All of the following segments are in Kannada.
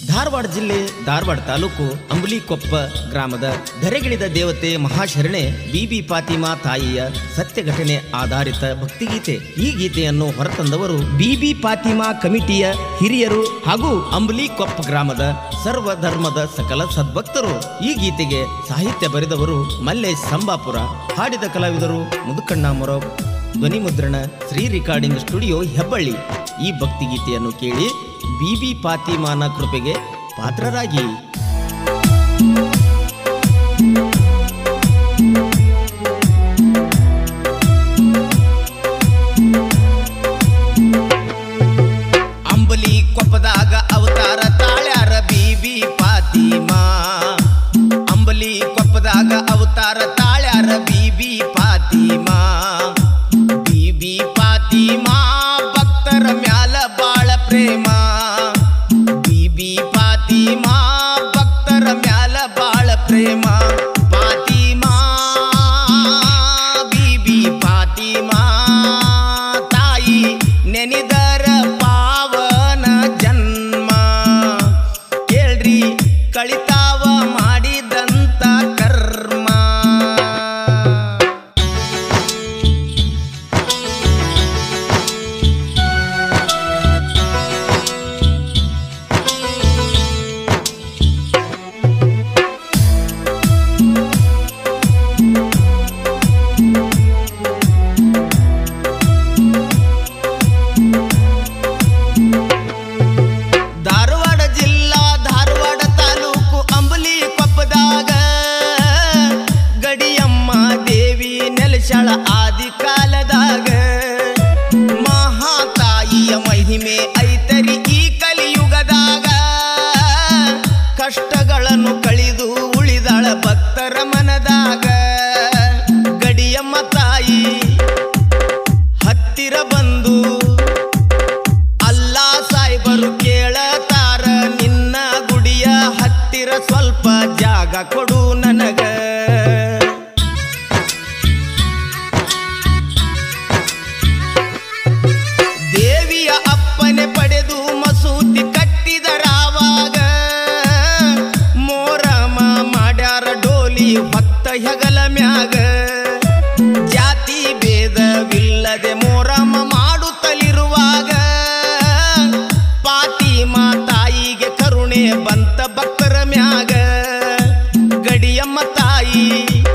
ಧಾರವಾಡ ಜಿಲ್ಲೆ ಧಾರವಾಡ ತಾಲೂಕು ಅಂಬಲಿಕೊಪ್ಪ ಗ್ರಾಮದ ಧರೆಗಿಳಿದ ದೇವತೆ ಮಹಾಶರಣೆ ಬಿಬಿ ಫಾತಿಮಾ ತಾಯಿಯ ಸತ್ಯ ಘಟನೆ ಆಧಾರಿತ ಭಕ್ತಿಗೀತೆ ಈ ಗೀತೆಯನ್ನು ಹೊರತಂದವರು ಬಿಬಿ ಫಾತಿಮಾ ಕಮಿಟಿಯ ಹಿರಿಯರು ಹಾಗೂ ಅಂಬಲಿಕೊಪ್ಪ ಗ್ರಾಮದ ಸರ್ವ ಧರ್ಮದ ಸಕಲ ಸದ್ಭಕ್ತರು ಈ ಗೀತೆಗೆ ಸಾಹಿತ್ಯ ಬರೆದವರು ಮಲ್ಲೇಶ್ ಸಂಬಾಪುರ ಹಾಡಿದ ಕಲಾವಿದರು ಮುದುಕಣ್ಣ ಮೊರಬ್ ಧ್ವನಿ ಮುದ್ರಣ ಶ್ರೀ ರೆಕಾರ್ಡಿಂಗ್ ಸ್ಟುಡಿಯೋ ಹೆಬ್ಬಳ್ಳಿ ಈ ಭಕ್ತಿಗೀತೆಯನ್ನು ಕೇಳಿ ಬಿಬಿ ಫಾತಿಮಾನ ಕೃಪೆಗೆ ಪಾತ್ರರಾಗಿ ಅಂಬಲಿ ಕೊಪ್ಪದಾಗ ಅವತಾರ ತಾಳ್ಯಾರ ಬಿಬಿ ಫಾತಿಮಾ ಅಂಬಲಿ ಕೊಪ್ಪದಾಗ ಅವತಾರ ತಾಳ್ಯಾರ ಬಿಬಿ ಫಾತಿಮಾ ಬಿಬಿ ಫಾತಿಮಾ ಭಕ್ತರ ಮ್ಯಾಲ ಬಾಳ ಪ್ರೇಮ ಬಿಬಿ ಫಾತಿಮಾ ಭಕ್ತರ ಮ್ಯಾಲ ಬಾಳ ಪ್ರೇಮ ಫಾತಿಮಾ ಬಿಬಿ ಫಾತಿಮಾ ತಾಯಿ ನೆನೆದರ ಪಾವನ ಜನ್ಮ ಕೇಳ್ರಿ ಕಳಿತಾವ ಮಾಡಿದಂತ ಕರ್ಮ ಧಾರವಾಡ ಜಿಲ್ಲಾ ಧಾರವಾಡ ತಾಲೂಕು ಅಂಬಲಿ ಕೊಪ್ಪದಾಗ ಗಡಿಯಮ್ಮ ದೇವಿ ನೆಲಶಳ ಆದಿ ಕಾಲದಾಗ ಮಹಾತಾಯಿಯ ಮಹಿಮೆ ಐತರಿ ಈ ಕಲಿಯುಗದಾಗ ಕಷ್ಟಗಳನ್ನು ಕಳಿದು ಉಳಿದಾಳ ಭಕ್ತರ ಮನದಾಗ ಗಡಿಯಮ್ಮ ತಾಯಿ ಹತ್ತಿರ ಬಂದು ಅಲ್ಲ ಸಾಯ್ಬರು ಕೇಳತಾರ ನಿನ್ನ ಗುಡಿಯ ಹತ್ತಿರ ಸ್ವಲ್ಪ ಜಾಗ ಕೊಡು ನನಗ ದೇವಿಯ ಅಪ್ಪನೆ ಪಡೆದು ಮಸೂತಿ ಕಟ್ಟಿದರಾವಾಗ ಮೋರಮ ಮಾಡ್ಯಾರ ಡೋಲಿ ಹೊತ್ತ ಹೆಗಲ ಮ್ಯಾಗ ಜಾತಿ ಭೇದವಿಲ್ಲದೆ ಮೋರಮ ಮಾಡುತ್ತಲಿರುವಾಗ ಪಾತಿಮಾ ತಾಯಿಗೆ ಕರುಣೆ ಬಂತ ಭಕ್ತರ ಮ್ಯಾಗ ಗಡಿಯಮ್ಮ ತಾಯಿ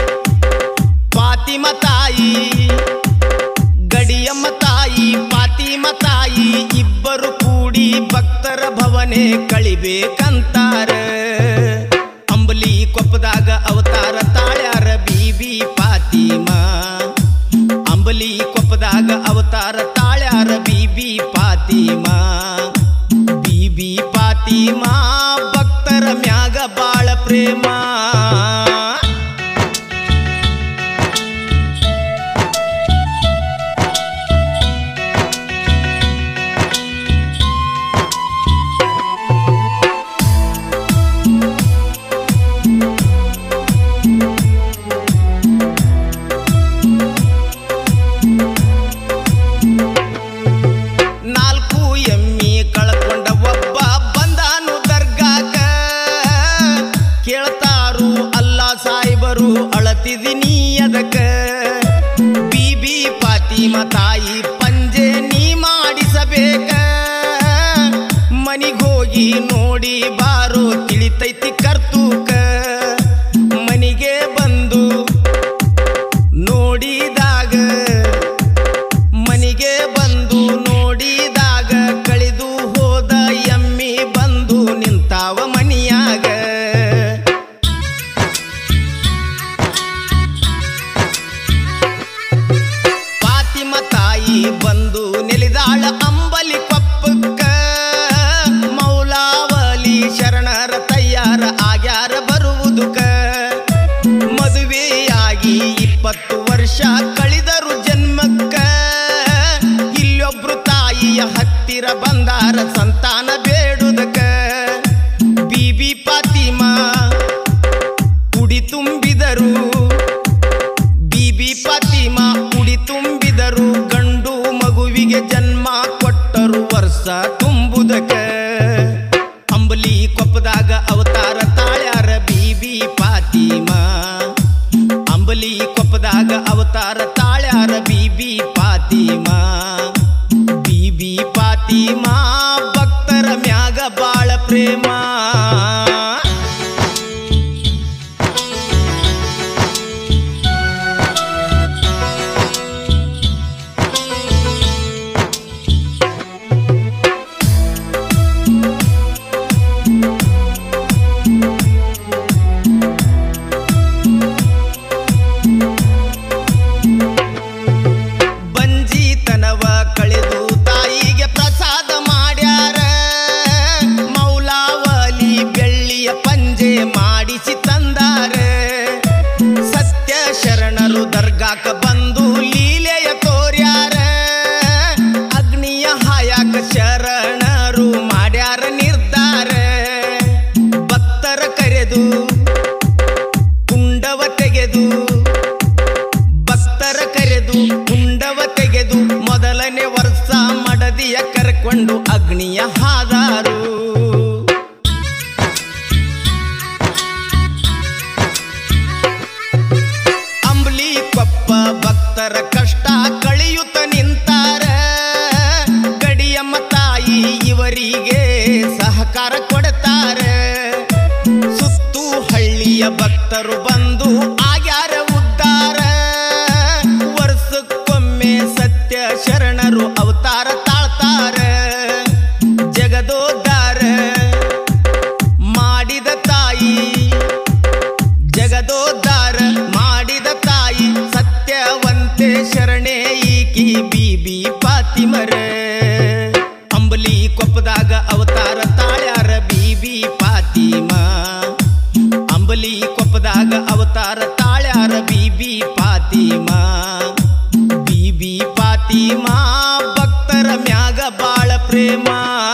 ಪಾತಿಮ ತಾಯಿ ಗಡಿಯಮ್ಮ ತಾಯಿ ಪಾತಿಮ ತಾಯಿ ಇಬ್ಬರು ಕೂಡಿ ಭಕ್ತರ ಭವನೆ ಕಳಿಬೇಕಂತಾರ ಅಂಬಲಿ ಕೊಪ್ಪದಾಗ ಅವತಾರ ತಾಳ್ಯಾರ ಬಿಬಿ ಫಾತಿಮಾ ಅಂಬಲಿ ಕೊಪ್ಪದಾಗ ಅವತಾರ ತಾಳ್ಯಾರ ಬಿಬಿ ಫಾತಿಮಾ ಬಿಬಿ ಫಾತಿಮಾ ಭಕ್ತರ ಮ್ಯಾಗ ಬಾಳ ಪ್ರೇಮ ನಾಲ್ಕು ಎಮ್ಮಿ ಕಳ್ಕೊಂಡ ಒಬ್ಬ ಬಂದಾನು ದರ್ಗಾಕ ಕೇಳ್ತಾರು ಅಲ್ಲ ಸಾಯಿಬರು ಅಳತಿದಿನಿ ಅದಕ್ಕ ಬಿಬಿ ಫಾತಿಮ ತಾಯಿ ಪಂಜೆ ನೀ ಮಾಡಿಸಬೇಕ ಮನಿಗೋಗಿ ನೋಡಿ ಬಾರೋ ತಿಳಿತೈತಿ ಕರ್ತೂಕ ಮನಿಗೆ ಬಂದು ನೋಡಿದಾಗ ಮನಿಗೆ ಬಂದು ನೋಡಿದಾಗ ಕಳೆದು ಹೋದ ಎಮ್ಮಿ ಬಂದು ನಿಂತಾವ ಮನಿಯಾಗ ಫಾತಿಮ ತಾಯಿ ಬಂದು ನೆಲಿದಾಳ ಅಂಬಲಿ ಕೊಪ್ಪಕ್ಕ ಮೌಲಾವಲಿ ಶರಣರ ತಯ್ಯಾರ ಆಗ್ಯಾರ ಬರುವುದಕ್ಕ ಮದುವೆಯಾಗಿ ಇಪ್ಪತ್ತು ವರ್ಷ ಕಳಿದರು ಜನ್ಮಕ್ಕ ಇಲ್ಲೊಬ್ರು ತಾಯಿಯ ಹತ್ತಿರ ಬಂದಾರ ಸಂತಾನ ಬೇಡುದಕ್ಕ ಬಿಬಿ ಫಾತಿಮಾ ಉಡಿ ತುಂಬಿದರು ಬಿಬಿ ಫಾತಿಮಾ ಉಡಿ ತುಂಬಿದರು ಗಂಡು ಮಗುವಿಗೆ ಜನ್ಮ ಕೊಟ್ಟರು ವರ್ಷ ತುಂಬುದಕ್ಕೆ ಅಂಬಲಿ ಕೊಪ್ಪ ಪ್ರೇಮ ಬಂಜಿತನವ ಕಳೆದು ತಾಯಿಗೆ ಪ್ರಸಾದ ಮಾಡ್ಯಾರ ಮೌಲಾವಲಿ ಬೆಳ್ಳಿಯ ಪಂಜೆ ಮಾಡಿಸಿ ತಂದಾರ ಸತ್ಯ ಶರಣರು ದರ್ಗಾಕ ಬಂದು ಲೀಲೆಯ ತೋರ್ಯಾರ ಅಗ್ನಿಯ ಹಾಯಾಕ ಶರಣರು ಮಾಡ್ಯಾರ ನಿರ್ಧಾರ ಭಕ್ತರ ಕರೆದು ಕುಂಡವ ತೆಗೆದು ಭಕ್ತರ ಕರೆದು ಕುಂಡವ ತೆಗೆದು ಮೊದಲನೇ ವರ್ಷ ಮಡದಿಯ ಕರ್ಕೊಂಡು ಅಗ್ನಿಯ ಹಾದಾರು ಅಂಬ್ಲಿ ಕೊಪ್ಪ ಭಕ್ತರ ಕಷ್ಟ ಕಳೆಯುತ್ತ ನಿಂತಾರ ಗಡಿಯಮ್ಮ ತಾಯಿ ಇವರಿಗೆ ಸಹಕಾರ ಕೊಡ್ತಾರ ಸುತ್ತು ಹಳ್ಳಿಯ ಭಕ್ತರು ಬಂದು ಆಗ್ಯಾರ ಉದ್ಧಾರ ವರ್ಷಕ್ಕೊಮ್ಮೆ ಸತ್ಯ ಶರಣರು ಅವತಾರ ತಾಳ್ತಾರ ಜಗದೋದ್ಧಾರ ಮಾಡಿದ ತಾಯಿ ಜಗದೋದ್ಧಾರ ಮಾಡಿದ ತಾಯಿ ಸತ್ಯವಂತೆ ಶರಣೆ ಈಕಿ ಬೀಬಿ ಪಾತಿಮರ ಅಂಬಲಿ ಕೊಪ್ಪದಾಗ ಅವತಾರ ತಾಳ್ಯಾರ ಬೀಬಿ ಪಾತಿಮ ಅಂಬಲಿ ಕೊಪ್ಪದಾಗ ಅವತಾರ ತಾಳ್ಯಾರ ಬೀಬಿ ಪಾತಿಮ ಬೀಬಿ ಪಾತಿಮ ಭಕ್ತರ ಮ್ಯಾಗ ಬಾಳ ಪ್ರೇಮ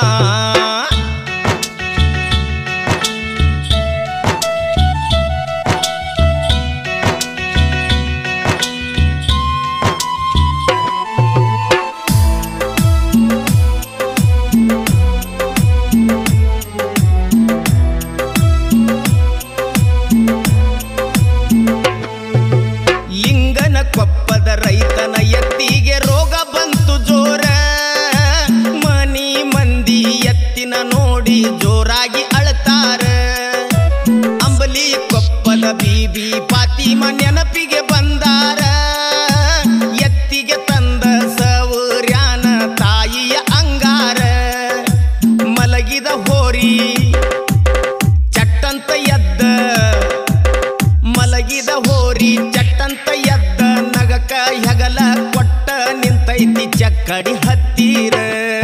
ಲಿಂಗನ ಕೊಪ್ಪದ ರೈತನ ಎತ್ತಿಗೆ ರೋಗ ಬಂತು ಜೋರ ಮನಿ ಮಂದಿ ಎತ್ತಿನ ನೋಡಿ ಜೋರಾಗಿ ಅಳತಾರ ಅಂಬಲಿ ಕೊಪ್ಪದ ಬೀಬಿ ಪಾತಿಮ ನೆನಪಿಗೆ ಬಂದಾರ ಎತ್ತಿಗೆ ತಂದ ಸೌರ್ಯಾನ ತಾಯಿಯ ಅಂಗಾರ ಮಲಗಿದ ಹೋರಿ ಚಟ್ಟಂತ ಎದ್ದ ಮಲಗಿದ ಹೋರಿ ಚಟ್ಟಂತ ಎದ್ದ ನಗಕ ಹೆಗಲ ಕೊಟ್ಟ ನಿಂತೈತಿ ಚಕ್ಕಡಿ ಹತ್ತೀರ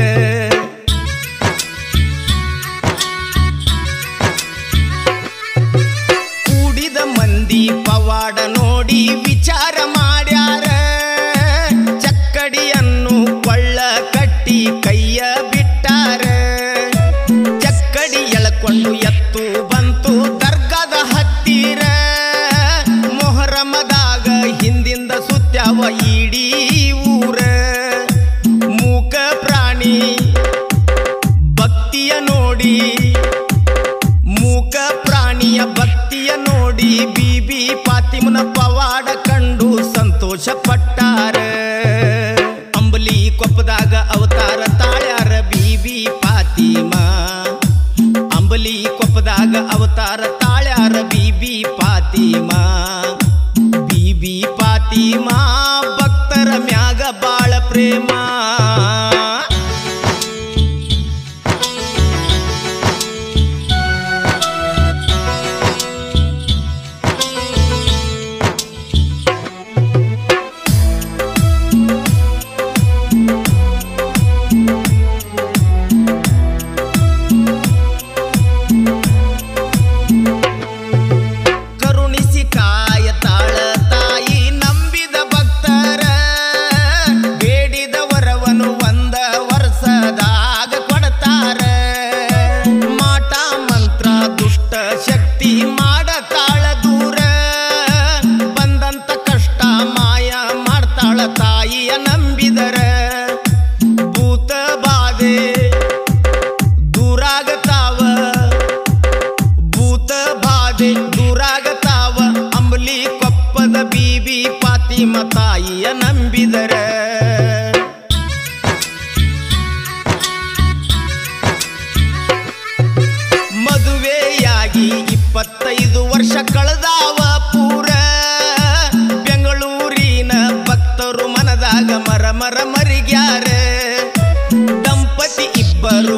ಕೂಡಿದ ಮಂದಿ ಪವಾಡ ನೋಡಿ ವಿಚಾರ ಮಾಡ್ಯಾರ ಚಕ್ಕಡಿಯನ್ನು ಕೊಳ್ಳ ಕಟ್ಟಿ ಕೈಯ ಬಿಟ್ಟಾರ ಚಕ್ಕಡಿ ಎಳಕೊಂಡು ಎತ್ತು ಬಂತು ದರ್ಗಾದ ಹತ್ತಿರ ಮೊಹರಮದಾಗ ಹಿಂದಿಂದ ಸುತ್ಯಾವ ಇಡೀ ಊರ ಮೂಕ ಪ್ರಾಣಿ ಭಕ್ತಿಯ ನೋಡಿ ಮೂಕ ಪ್ರಾಣಿಯ ಭಕ್ತಿಯ ನೋಡಿ ಬೀಬಿ ಪಾತಿಮನ ಪವಾಡ ಕಂಡು ಸಂತೋಷ ಪಟ್ಟಾರ ಅಂಬಲಿ ಕೊಪ್ಪದಾಗ ಅವತಾರ ತಾಳ್ಯಾರ ಬೀಬಿ ಪಾತಿಮ ಅಂಬಲಿ ಕೊಪ್ಪದಾಗ ಅವತಾರ ತಾಳ್ಯಾರ ಬೀಬಿ ಪಾತಿಮ ಬೀಬಿ ಪಾತಿಮ ಭಕ್ತರ ಮ್ಯಾಗ ಬಾಳ ಪ್ರೇಮ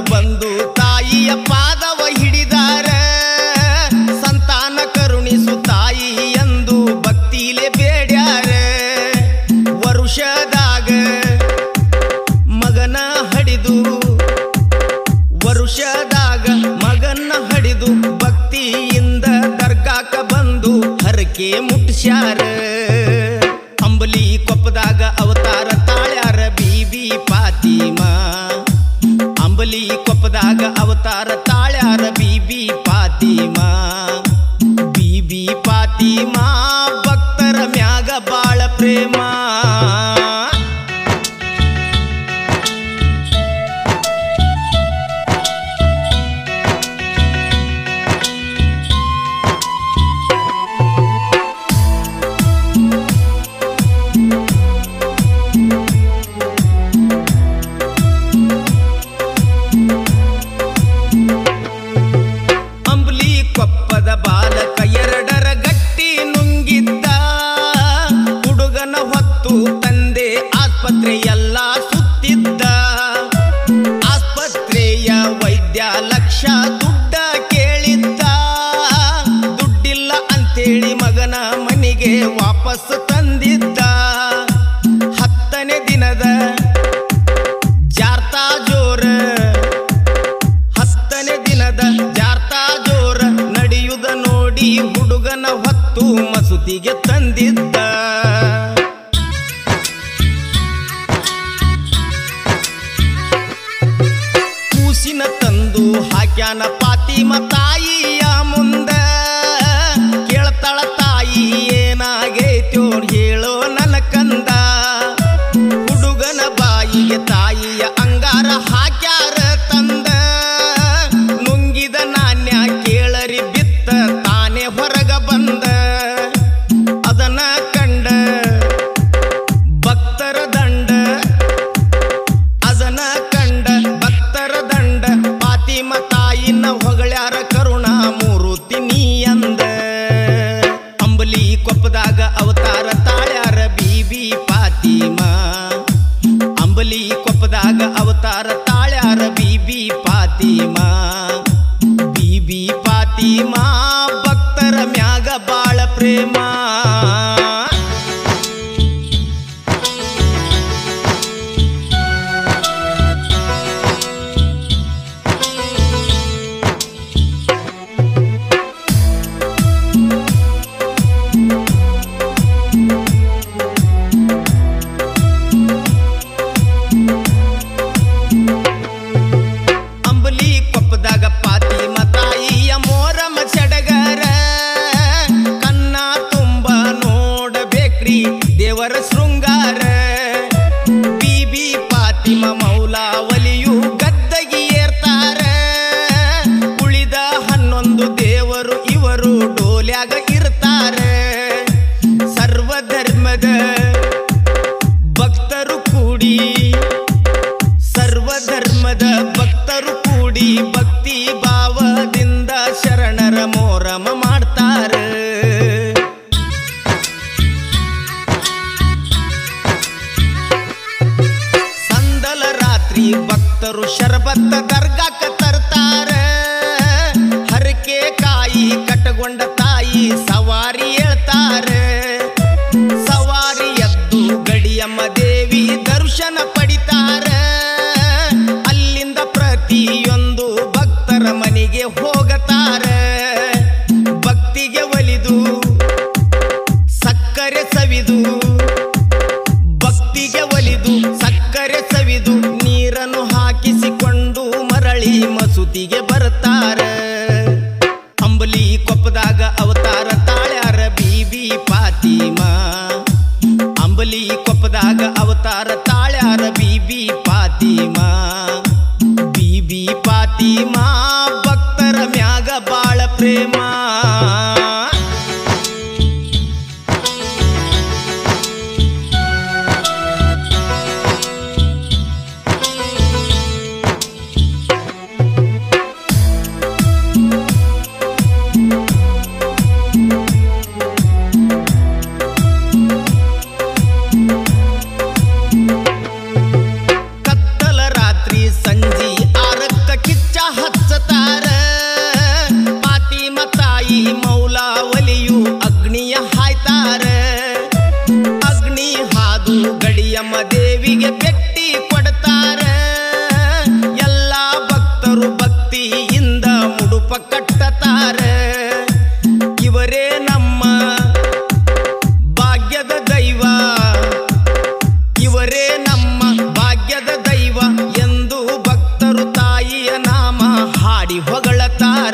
ಬಂದು ತಾಯಿಯ ಪಾದವ ಹಿಡಿದಾರ ಸಂತಾನ ಕರುಣಿಸು ತಾಯಿ ಎಂದು ಭಕ್ತಿಲೆ ಬೇಡ್ಯಾರ ವರುಷದಾಗ ಮಗನ ಹಡಿದು ವರುಷದಾಗ ಮಗನ ಹಡಿದು ಭಕ್ತಿಯಿಂದ ದರ್ಗಾಕ ಬಂದು ಹರಕೆ ಮುಟ್ಸ್ಯಾರ ಅಂಬಲಿ ಕೊಪ್ಪದಾಗ ಅವತಾರ ತಾಳ್ಯಾರ ಬೀಬಿ ಪಾತಿಮಾ ಅಂಬಲಿ ಕೊಪ್ಪದಾಗ ಅವತಾರ ತಾಳ್ಯಾರ ಬೀಬಿ ಪಾತಿಮಾ ಬೀಬಿ ಪಾತಿಮಾ ಭಕ್ತರ ಮ್ಯಾಗ ಬಾಳ ಪ್ರೇಮ ಅಂಬ್ಲಿ ಕೊಪ್ಪದ ಬಾಲಕ ಎರಡರ ಗಟ್ಟಿ ನುಂಗಿದ್ದ ಹುಡುಗನ ಹೊತ್ತು ತಂದೆ ಆಸ್ಪತ್ರೆ ಎಲ್ಲ ಸುತ್ತಿದ್ದ ಆಸ್ಪತ್ರೆಯ ವೈದ್ಯ ಲಕ್ಷ ದುಡ್ಡ ಕೇಳಿದ್ದ ದುಡ್ಡಿಲ್ಲ ಅಂತೇಳಿ ಮಗನ ಮನೆಗೆ ವಾಪಸ್ ತಂದಿದ್ದ ಹತ್ತನೇ ದಿನದ ಜಾರ್ತಾ ಜೋರ ಹತ್ತನೇ ದಿನದ ಜಾರ್ತಾ ಜೋರ ನಡೆಯುವುದ ನೋಡಿ ಹುಡುಗನ ಹೊತ್ತು ಮಸೂತಿಗೆ ತಂದಿದ್ದ ಕೂಸಿನ ತಂದು ಹಾಕ್ಯಾನ ಪಾತಿಮ ತಾಯಿಯ ಮುಂದ ಕೇಳ್ತಾಳ ತಾಯಿ ಏನಾಗೈತ್ಯೋ ಹೇಳೋ ನನ್ನ ಕಂದ ಹುಡುಗನ ಬಾಯಿಗೆ ತಾಯಿಯ ಅಂಗಾರ ಹಾಕ್ಯಾರ ತಂದ ನುಂಗಿದ ನಾಣ್ಯ ಕೇಳರಿ ಬಿತ್ತ ತಾನೇ ಹೊರಗ ಬಂದ ಅದನ್ನ ಕಂಡ ಭಕ್ತರ ದಂಡ ಅದನ ಕಂಡ ಭಕ್ತರ ದಂಡ ಪಾತಿಮ ತಾಯಿನ ಹೊಗಳ್ಯಾರ ಕರುಣಾ ಮೂರುತಿ ನೀ ಅಂದ ಅಂಬಲಿ ಕೊಪ್ಪದಾಗ ಅವತಾರ ತಾಳ್ಯಾರ ಬೀಬಿ ಪಾತಿಮ ಅಂಬಲಿ ಕೊಪ್ಪದಾಗ ಅವತಾರ ತಾಳ್ಯಾರ ಬೀಬಿ ಪಾತಿಮ ಬೀಬಿ ಪಾತಿಮ ಭಕ್ತರ ಮ್ಯಾಗ ಬಾಳ ಪ್ರೇಮ ಅಂಬಲಿ ಕೊಪ್ಪದಾಗ ಪಾತಿಮ ತಾಯಿಯ ಮೋರಮ ಸಡಗರ ಕನ್ನ ತುಂಬ ನೋಡಬೇಕ್ರಿ ದೇವರ ಶೃಂಗಾರ ಬೀಬಿ ಪಾತಿಮ ಮೌಲಾವಲಿಯು ಗದ್ದಗಿ ಏರ್ತಾರ ಉಳಿದ ಹನ್ನೊಂದು ದೇವರು ಇವರು ಡೋಲ್ಯಾಗ ಇರ್ತಾರ ಸರ್ವಧರ್ಮದ ಭಕ್ತರು ಕೂಡಿ ಸರ್ವಧರ್ಮದ ಭಕ್ತರು ಕೂಡಿ ಭಕ್ತಿ ಭಾವದಿಂದ ಶರಣರ ಮೋರಮ ಮಾಡ್ತಾರ ಸಂದಲ ರಾತ್ರಿ ಭಕ್ತರು ಶರಬತ್ತ ದರ್ಗಾಕ ತರ್ತಾರ ಹರಕೆ ಕಾಯಿ ಕಟ್ಟಗೊಂಡ ತಾಯಿ ಸವಾರಿ ಹೇಳ್ತಾರ ಸವಾರಿ ಎದ್ದು ಗಡಿಯಮ್ಮ ದೇವಿ ದರ್ಶನ ಪಡಿತಾರ ಅಲ್ಲಿಂದ ಪ್ರತಿಯೊಂದು ಭಕ್ತರ ಮನೆಗೆ ಹೋಗತಾರ ಭಕ್ತಿಗೆ ಒಲಿದು ಸಕ್ಕರೆ ಸವಿದು ಭಕ್ತಿಗೆ ಒಲಿದು ಸಕ್ಕರೆ ಸವಿದು ನೀರನ್ನು ಹಾಕಿಸಿಕೊಂಡು ಮರಳಿ ಮಸೂತಿಗೆ ಬರ್ತಾರ ಅಂಬಲಿ ಕೊಪ್ಪದಾಗ ಅವತಾರ ತಾಳ್ಯಾರ ಬೀಬಿ ಪಾತಿಮ ಅಂಬಲಿ ಕೊಪ್ಪದಾಗ ಅವತಾರ ತಾಳ್ಯಾರ ಬೀಬಿ ಪಾತಿಮ ಬೀಬಿ ಪಾತಿಮ ಭಕ್ತರ ಮ್ಯಾಗ ಬಾಳ ಪ್ರೇಮ ಕತ್ತಲ ರಾತ್ರಿ ಸಂಜಿ ಆರಕ್ಕ ಹಾಡಿ ಹೊಗಳತಾರ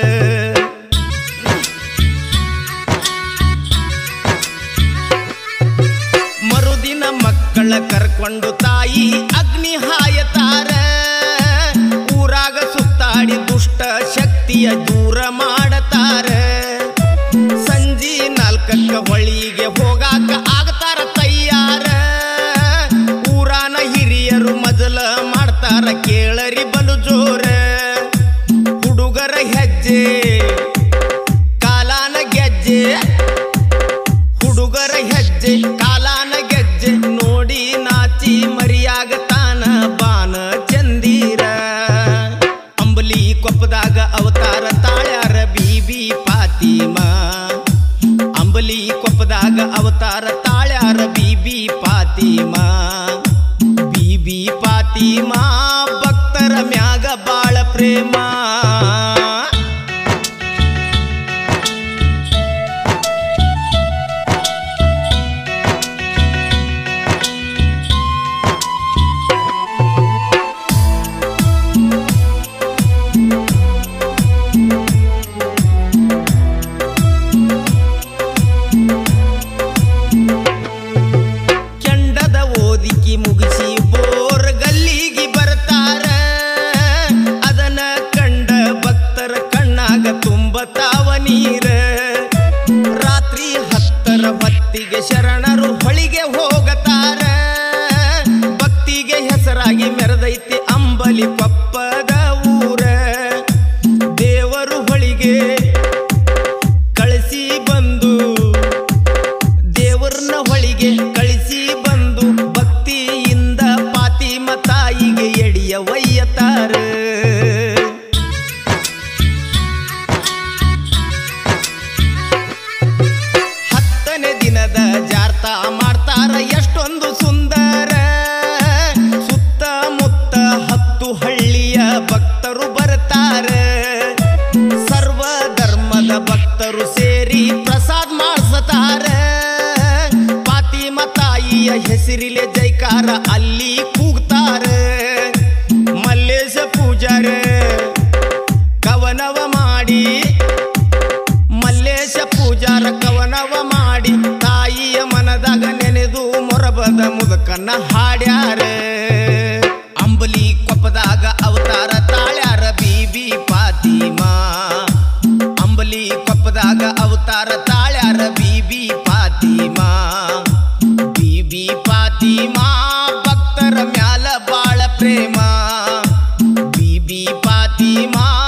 ಮರುದಿನ ಮಕ್ಕಳ ಕರ್ಕೊಂಡು ತಾಯಿ ಅಗ್ನಿ ಹಾಯತಾರ ಊರಾಗ ಸುತ್ತಾಡಿ ದುಷ್ಟ ಶಕ್ತಿಯ ದೂರ ಮಾಡತಾರ ಸಂಜಿ ನಾಲ್ಕಕ್ಕ ಹೊಳಿಗೆ ಹೋಗಾಕ ಆಗ್ತಾರ ತಯ್ಯಾರ ಊರಾನ ಹಿರಿಯರು ಮಜಲ ಮಾಡ್ತಾರ ಕೇಳರಿ ಬಲು ಜೋರ ಹುಡುಗರ ಹೆಜ್ಜೆ ಕಾಲಾನ ಗೆಜ್ಜೆ ಹುಡುಗರ ಹೆಜ್ಜೆ ಕಾಲಾನ ಗೆಜ್ಜೆ ನೋಡಿ ನಾಚಿ ಮರಿಯಾಗತಾನ ಬಾನ ಚಂದೀರ ಅಂಬಲಿ ಕೊಪ್ಪದಾಗ ಅವತಾರ ತಾಳ್ಯಾರ ಬೀಬಿ ಪಾತಿಮಾ ಅಂಬಲಿ ಕೊಪ್ಪದಾಗ ಅವತಾರ ತಾಳ್ಯಾರ ಬೀಬಿ ಪಾತಿಮಾ ಬೀಬಿ ಪಾತಿಮಾ ಭಕ್ತರ ಮ್ಯಾಗ ಬಾಳ ಪ್ರೇಮ ಕೆಂಡದ ಓದಿಕಿ ಮುಗಿಸಿ ಬೋರ್ ಗಲ್ಲಿಗೆ ಬರ್ತಾರ ಅದನ್ನ ಕಂಡ ಭಕ್ತರ ಕಣ್ಣಾಗ ತುಂಬತಾವ ನೀರ ರಾತ್ರಿ ಹತ್ತರ ಹೊತ್ತಿಗೆ ಶರಣರು ಹೊಳಿಗೆ ಹೋಗತಾರ ಭಕ್ತಿಗೆ ಹೆಸರಾಗಿ ಮೆರೆದೈತಿ ಅಂಬಲಿ ಕೊಪ್ಪದ ಊರ ದೇವರು ಹೊಳಿಗೆ ಕಳಿಸಿ ಬಂದು ದೇವರನ್ನ ಹೊಳಿಗೆ ಕಳಿಸಿ ಬಂದು ಭಕ್ತಿಯಿಂದ ಪಾತಿಮ ತಾಯಿಗೆ ಎಡಿಯ ಒಯ್ಯತಾರ ಹತ್ತನೇ ದಿನದ ಜಾರ್ತ ಮಾಡ್ತಾರ ಎಷ್ಟೊಂದು ಸುಂದರ ಸುತ್ತಮುತ್ತ ಹತ್ತು ಹಳ್ಳಿಯ ಭಕ್ತರು ಬರ್ತಾರ ಸರ್ವ ಧರ್ಮದ ಭಕ್ತರು ಸೇರಿ ಪ್ರಸಾದ್ ಮಾಡಿಸತಾರ ಪಾತಿಮ ತಾಯಿಯ ಹೆಸರಿಲೆ ಜೈಕಾರ ಅಲ್ಲಿ ಕೂಗ್ತಾರ ಮಲ್ಲೇಶ ಪೂಜಾರ ಕವನವ ಮಾಡಿ ಮಲ್ಲೇಶ ಪೂಜಾರ ಕವನವ ಮಾಡಿ ತಾಯಿಯ ಮನದಾಗ ನೆನೆದು ಮೊರಬದ ಮುದಕನ್ನ ಹಾಡ್ಯಾರ ಅಂಬಲಿ ಕೊಪ್ಪದಾಗ ಅವತಾರ ತಾಳ್ಯಾರ ಬೀಬಿ ಪಾತಿಮಾ ಅಂಬಲಿ ಕೊಪ್ಪದಾಗ ಅವತಾರ ತಾಳ್ಯಾರ ಬೀಬಿ ಪಾತಿಮಾ ಬೀಬಿ ಪಾತಿಮಾ ಭಕ್ತರ ಮ್ಯಾಲ ಬಾಳ ಪ್ರೇಮ ಬೀಬಿ ಪಾತಿಮಾ